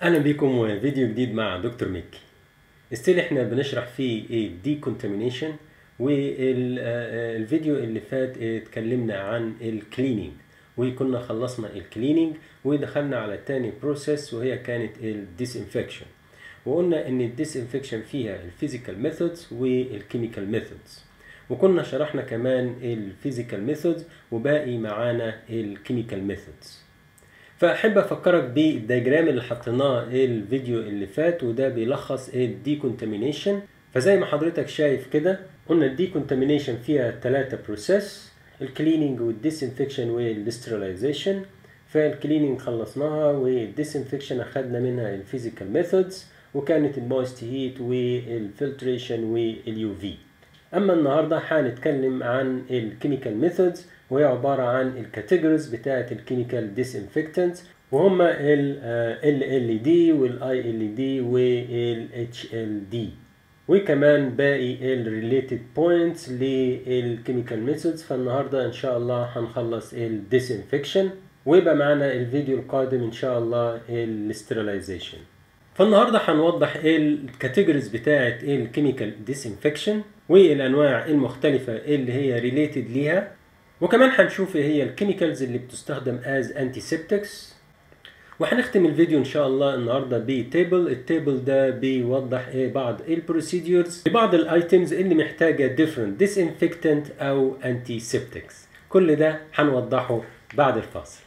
اهلا بيكم وفيديو جديد مع دكتور ميكي ستيل احنا بنشرح فيه ايه ديكونتامينيشن والفيديو اللي فات اتكلمنا عن الكليننج وكنا خلصنا الكليننج ودخلنا على تاني بروسيس وهي كانت الديسانفكشن وقلنا ان الديسانفكشن فيها الفيزيكال ميثودز والكيميكال ميثودز وكنا شرحنا كمان الفيزيكال ميثودز وباقي معانا الكيميكال ميثودز فاحب افكرك بالدياجرام اللي حطيناه الفيديو اللي فات وده بيلخص الديكونتامينيشن فزي ما حضرتك شايف كده قلنا الديكونتامينيشن فيها ثلاثة بروسيس الكليننج والديسانفكشن والاسترلايزيشن فالكليننج خلصناها والديسانفكشن اخدنا منها الفيزيكال ميثودز وكانت المويست هيت والفلتريشن واليو في اما النهارده هنتكلم عن الكيميكال ميثودز وهي عباره عن الكاتيجوريز بتاعه الكيميكال ديسانفكتنتس وهم ال ال دي والاي ال دي والاتش ال دي وكمان باقي الريليتد بوينتس للكيميكال ميثودز فالنهارده ان شاء الله هنخلص الديسانفكشن ويبقى معانا الفيديو القادم ان شاء الله الاسترلايزيشن فالنهارده هنوضح الكاتيجوريز بتاعه الكيميكال ديسانفكشن والانواع المختلفه اللي هي ريليتد ليها وكمان هنشوف ايه هي الكيميكالز اللي بتستخدم از انتيسبتكس وهنختم الفيديو ان شاء الله النهارده بتيبل التيبل ده بيوضح ايه بعض البروسيدورز لبعض الايتمز اللي محتاجه different disinfectant او انتيسبتكس كل ده هنوضحه بعد الفاصل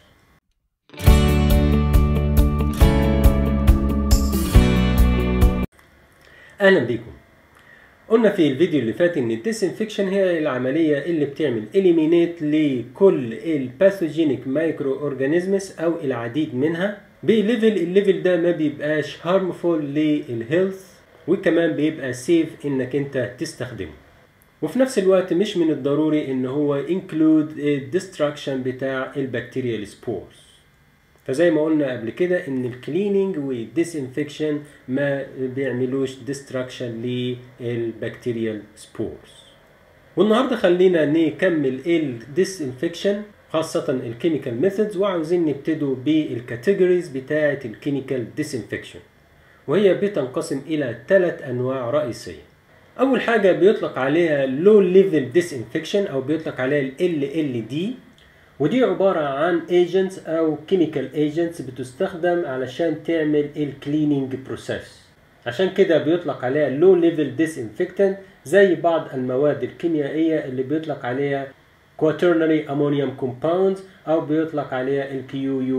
اهلا بيكم قلنا في الفيديو اللي فات ان الديسانفكشن هي العمليه اللي بتعمل اليمينيت لكل الباثوجينيك مايكرو اورجانيزمز او العديد منها بليفل الليفل ده ما بيبقاش هارمفول للهيلث وكمان بيبقى سيف انك انت تستخدمه وفي نفس الوقت مش من الضروري ان هو انكلود الديستراكشن بتاع البكتيريال سبورز فزي ما قلنا قبل كده ان الكليننج والديسانفكشن ما بيعملوش ديستراكشن للبكتيريال سبورز والنهارده خلينا نكمل الديسانفكشن خاصة الكيميكال ميثودز وعاوزين نبتدوا بالكاتيجوريز بتاعة الكيميكال ديسانفكشن وهي بتنقسم إلى ثلاث أنواع رئيسية أول حاجة بيطلق عليها لو ليفل ديسانفكشن أو بيطلق عليها ال LLD ودي عبارة عن agents أو chemical agents بتستخدم علشان تعمل الكليننج بروسيس عشان كده بيطلق عليها low level disinfectant زي بعض المواد الكيميائية اللي بيطلق عليها quaternary ammonium compounds أو بيطلق عليها ال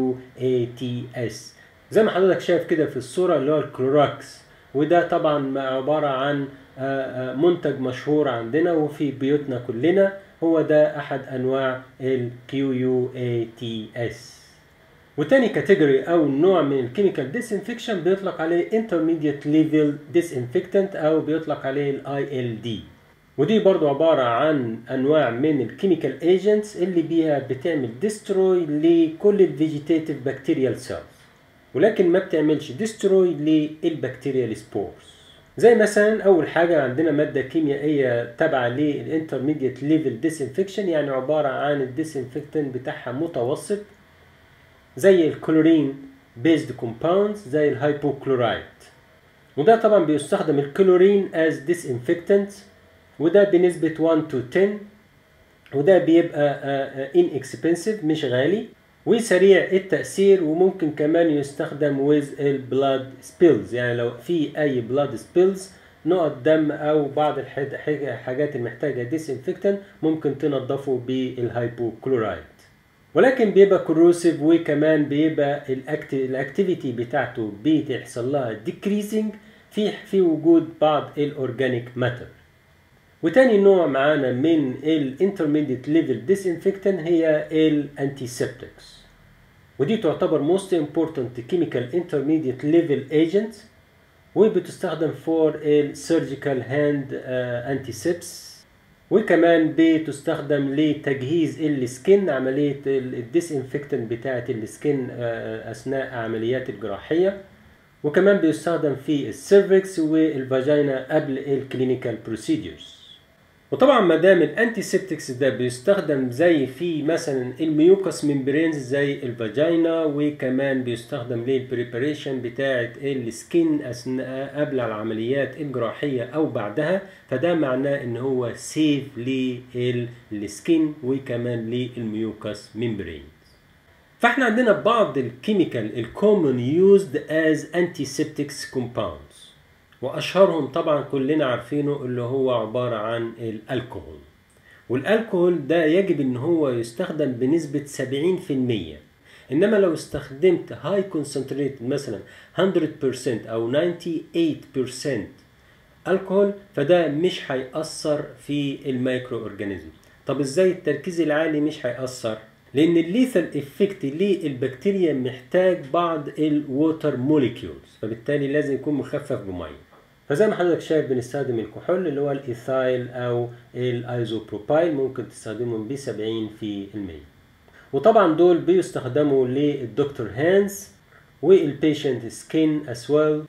QUATS زي ما حضرتك شايف كده في الصورة اللي هو الكلوراكس وده طبعا عبارة عن منتج مشهور عندنا وفي بيوتنا كلنا هو ده احد انواع ال QUATS وتاني كاتيجوري او نوع من الكيميكال ديسانفكشن بيطلق عليه intermediate level disinfectant او بيطلق عليه ال ILD ودي برضو عبارة عن انواع من الكيميكال ايجنتس اللي بيها بتعمل ديستروي لكل الفيجيتاتيف بكتيريال سيلز ولكن ما بتعملش ديستروي للبكتيريال سبورز زي مثلا اول حاجه عندنا ماده كيميائيه تابعه للانترميديت ليفل ديسانفكشن يعني عباره عن الديسانفكتنت بتاعها متوسط زي الكلورين بيزد كومباوندز زي الهايبوكلورايد وده طبعا بيستخدم الكلورين از ديسانفكتنت وده بنسبه 1 to 10 وده بيبقى ان اكسبنسيف مش غالي وسريع التأثير وممكن كمان يستخدم with البلاد سبيلز يعني لو في أي بلاد سبيلز نقط دم أو بعض الحاجات المحتاجة ديسانفكتن ممكن تنضفه بالهايبوكلورايد ولكن بيبقى كروسيف وكمان بيبقى الاكتيفيتي بتاعته بتحصل لها decreasing في في وجود بعض الاورجانيك ماتر وتاني نوع معانا من الانترميديت ليفل ديسانفكتنت هي الانتيسبتكس ودي تعتبر most important chemical intermediate level agent وبتستخدم for السيرجيكال هاند انتيسبس وكمان بتستخدم لتجهيز السكن عملية الديسانفكتنت بتاعة السكن أثناء عمليات الجراحية وكمان بيستخدم في السيرفكس والفاجينا قبل الكلينيكال بروسيدورز وطبعا ما دام الانتي سيبتكس ده بيستخدم زي في مثلا الميوكس ممبرينز زي الفاجينا وكمان بيستخدم للبريباريشن بتاعه السكين اثناء قبل العمليات الجراحيه او بعدها فده معناه ان هو سيف للسكين وكمان للميوكس ممبرينز فاحنا عندنا بعض الكيميكال الكومن يوزد از انتيسبتكس كومباوندز واشهرهم طبعا كلنا عارفينه اللي هو عباره عن الالكوهول والالكوهول ده يجب ان هو يستخدم بنسبه 70% انما لو استخدمت هاي كونسنتريت مثلا 100% او 98% الكحول فده مش هيأثر في الميكرو اورجانيزم طب ازاي التركيز العالي مش هيأثر لان الليثال افكت للبكتيريا محتاج بعض الووتر موليكيولز فبالتالي لازم يكون مخفف بميه فزي ما حضرتك شايف بنستخدم الكحول اللي هو الايثايل او الايزوبروبايل ممكن تستخدمهم ب 70% وطبعا دول بيستخدموا للدكتور هانز والبيشنت سكين as well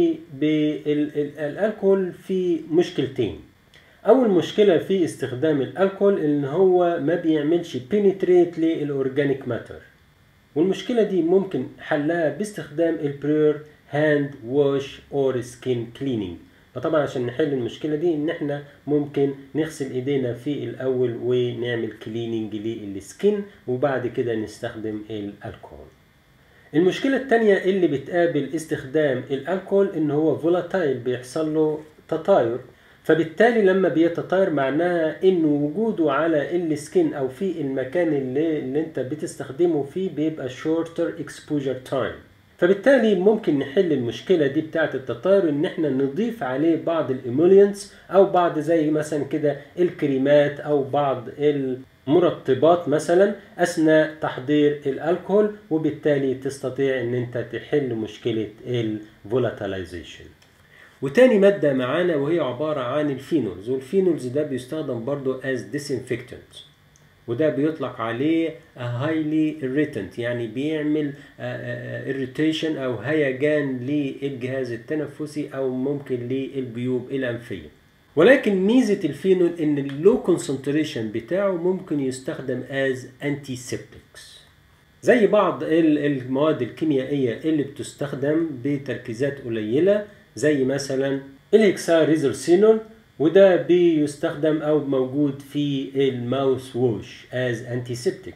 وبالالكول في مشكلتين اول مشكله في استخدام الالكول ان هو ما بيعملش بينتريت للاورجانيك ماتر والمشكله دي ممكن حلها باستخدام البرير هاند واش اور سكين كليننج فطبعا عشان نحل المشكله دي ان احنا ممكن نغسل ايدينا في الاول ونعمل كليننج للسكين وبعد كده نستخدم الالكول المشكله الثانيه اللي بتقابل استخدام الالكول ان هو فولاتايل بيحصل له تطاير فبالتالي لما بيتطاير معناها ان وجوده على السكين او في المكان اللي, اللي انت بتستخدمه فيه بيبقى shorter exposure time فبالتالي ممكن نحل المشكله دي بتاعه التطاير ان احنا نضيف عليه بعض الايمولينتس او بعض زي مثلا كده الكريمات او بعض المرطبات مثلا اثناء تحضير الالكول وبالتالي تستطيع ان انت تحل مشكله الفولاتيلايزيشن وتاني مادة معانا وهي عبارة عن الفينولز والفينولز ده بيستخدم برضو as disinfectant وده بيطلق عليه highly irritant يعني بيعمل irritation أو هيجان للجهاز التنفسي أو ممكن للجيوب الأنفية ولكن ميزة الفينول إن اللو كونسنتريشن بتاعه ممكن يستخدم as antiseptics زي بعض المواد الكيميائية اللي بتستخدم بتركيزات قليلة زي مثلا الهكساريزرسينول وده بيستخدم او موجود في الماوس ووش از انتيسبتيك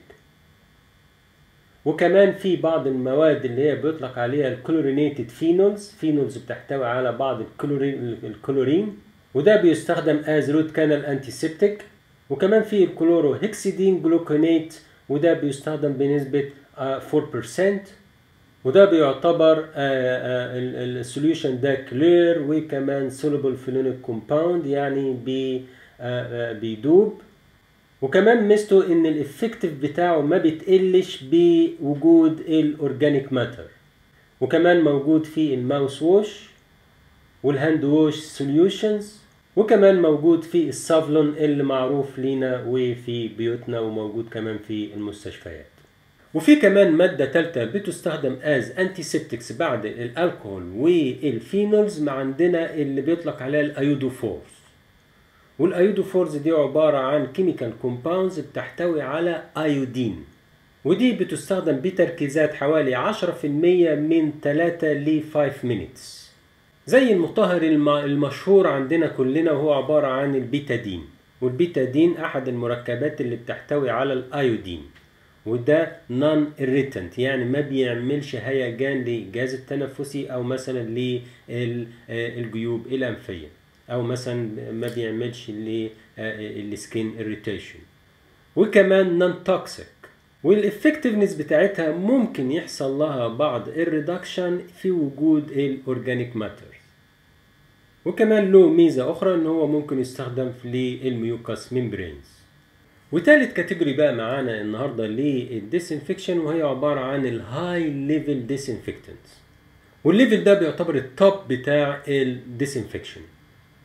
وكمان في بعض المواد اللي هي بيطلق عليها الكلورينيتد فينولز فينولز بتحتوي على بعض الكلورين الكلورين وده بيستخدم از روت كانال انتيسبتيك وكمان في الكلورو هكسيدين جلوكونيت وده بيستخدم بنسبة 4% وده بيعتبر السوليوشن ده كلير وكمان سولوبل فينوليك كومباوند يعني بي بيدوب وكمان ميزته ان الافكتيف بتاعه ما بتقلش بوجود الاورجانيك ماتر وكمان موجود في الماوس ووش والهاند ووش سوليوشنز وكمان موجود في السافلون اللي معروف لينا وفي بيوتنا وموجود كمان في المستشفيات وفي كمان مادة تالتة بتستخدم از انتيسبتكس بعد الالكول والفينولز ما عندنا اللي بيطلق عليها الايودوفورز والايودوفورز دي عبارة عن كيميكال كومباوندز بتحتوي على ايودين ودي بتستخدم بتركيزات حوالي 10% من 3 ل 5 minutes زي المطهر المشهور عندنا كلنا وهو عبارة عن البيتادين والبيتادين أحد المركبات اللي بتحتوي على الأيودين وده نون irritant يعني ما بيعملش هيجان للجهاز التنفسي او مثلا للجيوب الانفيه او مثلا ما بيعملش للسكين irritation وكمان نون توكسيك والافكتفنس بتاعتها ممكن يحصل لها بعض الريدكشن في وجود الاورجانيك ماتر وكمان له ميزه اخرى ان هو ممكن يستخدم للميوكاس ميمبرينز وتالت كاتيجوري بقى معانا النهارده للديسانفكشن وهي عباره عن الهاي ليفل ديسانفكتنت والليفل ده بيعتبر التوب بتاع الديسانفكشن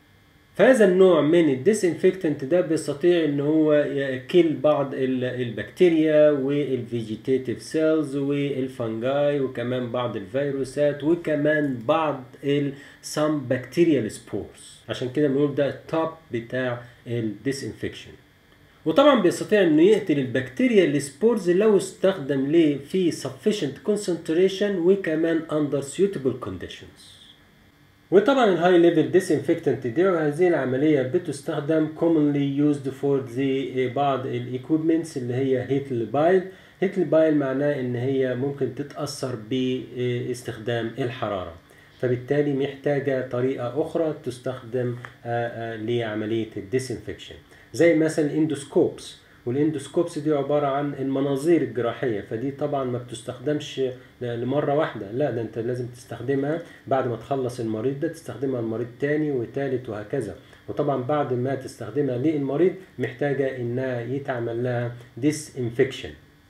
فهذا النوع من الديسانفكتنت ده بيستطيع ان هو يكل بعض ال- البكتيريا والفيجيتيتيف سيلز والفنجاي وكمان بعض الفيروسات وكمان بعض السام بكتيريال سبورز عشان كده بنقول ده التوب بتاع الديسانفكشن وطبعا بيستطيع انه يقتل البكتيريا السبورز لو استخدم ليه في sufficient concentration وكمان under suitable conditions وطبعا الهاي ليفل ديسانفكتنت دي هذه العملية بتستخدم commonly used for the بعض الايكويبمنتس اللي هي هيتل بايل هيتل بايل معناه ان هي ممكن تتأثر باستخدام الحرارة فبالتالي محتاجة طريقة أخرى تستخدم آه، آه، لعملية الديسانفكشن زي مثلا الاندوسكوبس والاندوسكوبس دي عبارة عن المناظير الجراحية فدي طبعا ما بتستخدمش ل- لمرة واحدة لا ده انت لازم تستخدمها بعد ما تخلص المريض ده تستخدمها لمريض تاني وتالت وهكذا وطبعا بعد ما تستخدمها للمريض محتاجة انها يتعمل لها ديس انفكشن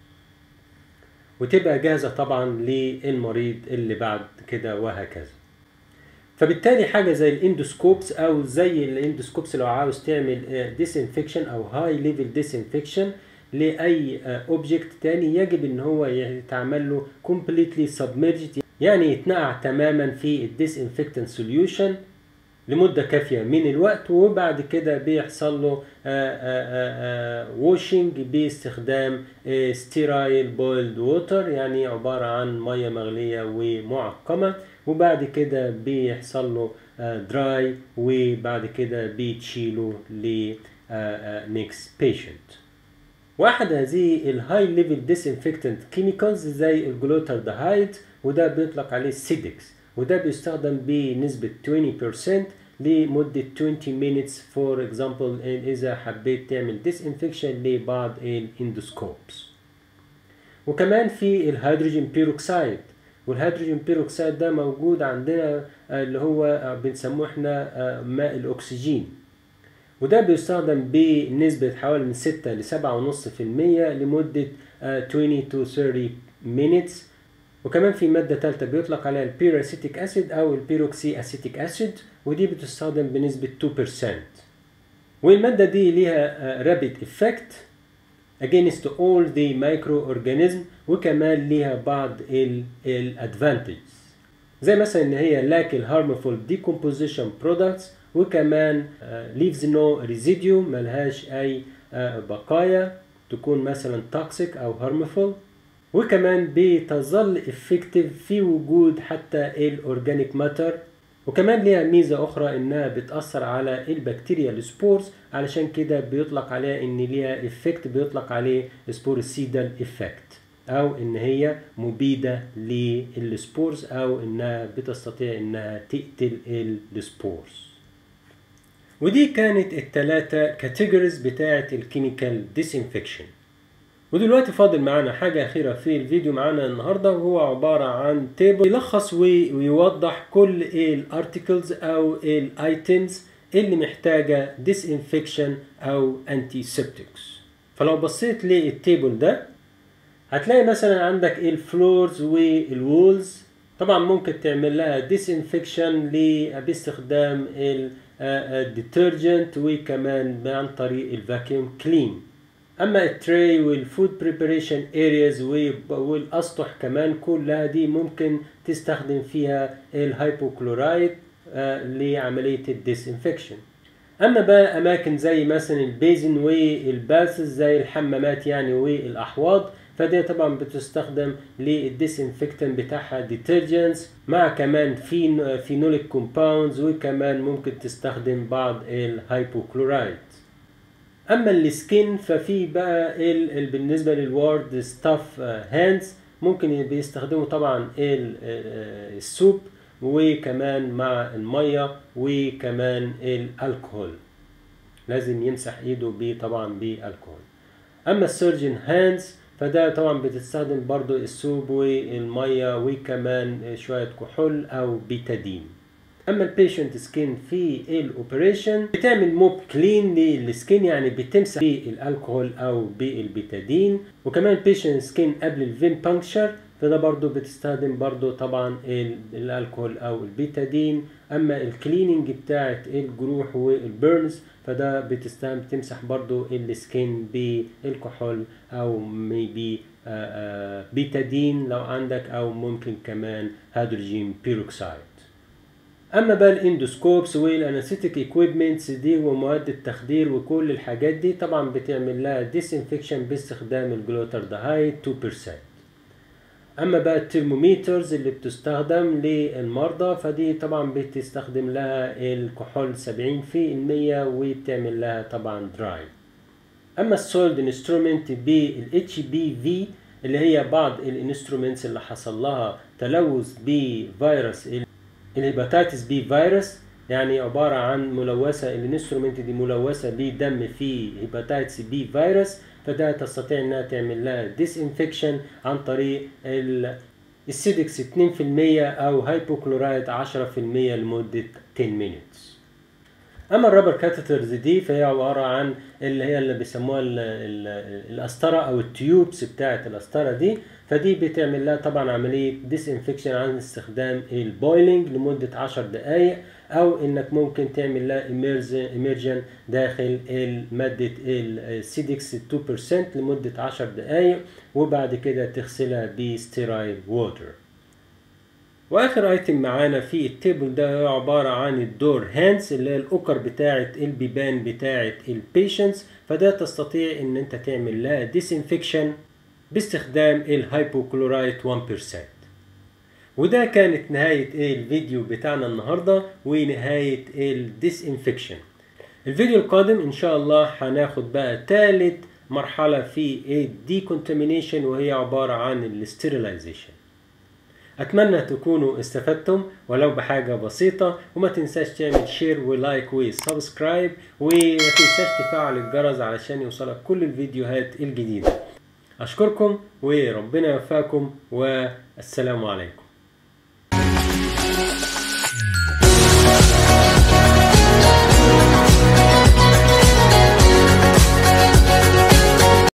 وتبقى جاهزة طبعا للمريض اللي بعد كده وهكذا فبالتالي حاجة زي الاندوسكوبس او زي الاندوسكوبس لو عاوز تعمل ديسانفكشن او هاي ليفل ديسانفكشن لاي اوبجكت تاني يجب ان هو يتعمل له completely submerged يعني يتنقع تماما في الديسانفكتنت سوليوشن لمدة كافية من الوقت وبعد كده بيحصل له واشنج باستخدام ستيرايل بويلد ووتر يعني عبارة عن مية مغلية ومعقمة وبعد كده بيحصل له دراي وبعد كده بيتشيله ل next patient واحد هذه الهاي ليفل ديسانفكتنت كيميكالز زي الجلوتردهايد وده بيطلق عليه سيدكس وده بيستخدم بنسبة 20% لمدة 20 minutes for example إذا حبيت تعمل disinfection لبعض الاندوسكوبس وكمان في الهيدروجين بيروكسيد والهيدروجين بيروكسيد ده موجود عندنا آه، اللي هو آه، بنسموه احنا آه، ماء الأكسجين وده بيستخدم بنسبة حوالي من 6 ل 7.5% لمدة آه، 20 to 30 minutes وكمان في مادة تالتة بيطلق عليها البيروسيتيك أسيد أو البيروكسي أسيتيك أسيد ودي بتستخدم بنسبة 2% والمادة دي ليها رابid effect against all the microorganism وكمان ليها بعض الادفانتجز زي مثلا ان هي lack ال harmful decomposition products وكمان uh, leaves no residue ملهاش اي uh, بقايا تكون مثلا toxic او harmful وكمان بتظل effective في وجود حتى الاورجانيك ماتر وكمان ليها ميزة أخرى إنها بتأثر على البكتيريا السبورز علشان كده بيطلق عليها إن ليها إفكت بيطلق عليه سبورسيدال إفكت أو إن هي مبيدة للسبورز أو إنها بتستطيع إنها تقتل السبورز ودي كانت التلاتة كاتيجوريز بتاعة الكيميكال ديسانفكشن ودلوقتي فاضل معانا حاجة أخيرة في الفيديو معانا النهاردة وهو عبارة عن تيبل يلخص ويوضح كل الارتكلز أو الايتمز اللي محتاجة disinfection أو antiseptics فلو بصيت للتيبل ده هتلاقي مثلا عندك الفلورز والوولز طبعا ممكن تعمل لها disinfection باستخدام الديترجنت وكمان عن طريق الفاكيوم كلين اما التري والفود بريباريشن ارياز والاسطح كمان كلها دي ممكن تستخدم فيها الهايبوكلورايد آه لعمليه الديسانفكشن اما بقى اماكن زي مثلا البيزن والباسز زي الحمامات يعني والاحواض فدي طبعا بتستخدم للديسانفكتن بتاعها ديترجنتس مع كمان فين فينوليك كومباوندز وكمان ممكن تستخدم بعض الهايبوكلورايد اما السكين ففي بقى ال ال بالنسبه للوارد ستاف هاندز ممكن بيستخدموا طبعا السوب وكمان مع الميه وكمان الالكهول لازم يمسح ايده طبعا بالكهول اما السيرجن هاندز فده طبعا بتستخدم برضو السوب والميه وكمان شويه كحول او بيتادين اما البيشنت سكين في الاوبريشن بتعمل موب كلين للسكين يعني بتمسح بالالكهول او بالبيتادين وكمان البيشنت سكين قبل الفين بانكشر فده برضو بتستخدم برضو طبعا ال- الالكول او البيتادين اما الكليننج بتاعت الجروح والبيرنز فده بتستخدم تمسح برضو السكين بالكحول او ميبي بيتادين لو عندك او ممكن كمان هيدروجين بيروكسايد اما بقى الاندوسكوبس والانستيك ايكويبمنتس دي ومواد التخدير وكل الحاجات دي طبعا بتعمل لها ديسانفكشن باستخدام الجلوتردهايد 2% اما بقى الترموميترز اللي بتستخدم للمرضى فدي طبعا بتستخدم لها الكحول 70% وبتعمل لها طبعا دراي اما السولد انسترومنت بالاتش بي في اللي هي بعض الانسترومنتس اللي حصل لها تلوث بفيروس الهيباتيتس بي فيروس يعني عبارة عن ملوثة الانسترومنت دي ملوثة بدم فيه هيباتيتس بي فيروس فده تستطيع انها تعمل لها ديسانفكشن عن طريق ال- السيدكس 2% او هايبوكلورايد 10% لمدة 10 minutes اما الرابر كاتيترز دي فهي عباره عن اللي هي اللي بيسموها ال- ال- القسطره او التيوبس بتاعه القسطره دي فدي بتعمل لها طبعا عمليه ديسانفكشن عن استخدام البويلنج لمده 10 دقائق او انك ممكن تعمل لها ايمرجن داخل ماده السيدكس 2% لمده 10 دقائق وبعد كده تغسلها بستيرايل ووتر واخر ايتم معانا في التيبل ده هو عباره عن الدور هاندز اللي هي الاوكر بتاعه البيبان بتاعه البيشنتس فده تستطيع ان انت تعمل لها ديسانفكشن باستخدام الهايبوكلورايت 1% وده كانت نهاية الفيديو بتاعنا النهاردة ونهاية الديسانفكشن الفيديو القادم ان شاء الله هناخد بقى تالت مرحلة في الديكونتامينيشن وهي عبارة عن الاستيرلايزيشن اتمنى تكونوا استفدتم ولو بحاجة بسيطة وما تنساش تعمل شير ولايك وسبسكرايب وما تنساش تفعل الجرس علشان يوصلك كل الفيديوهات الجديدة اشكركم وربنا يوفقكم والسلام عليكم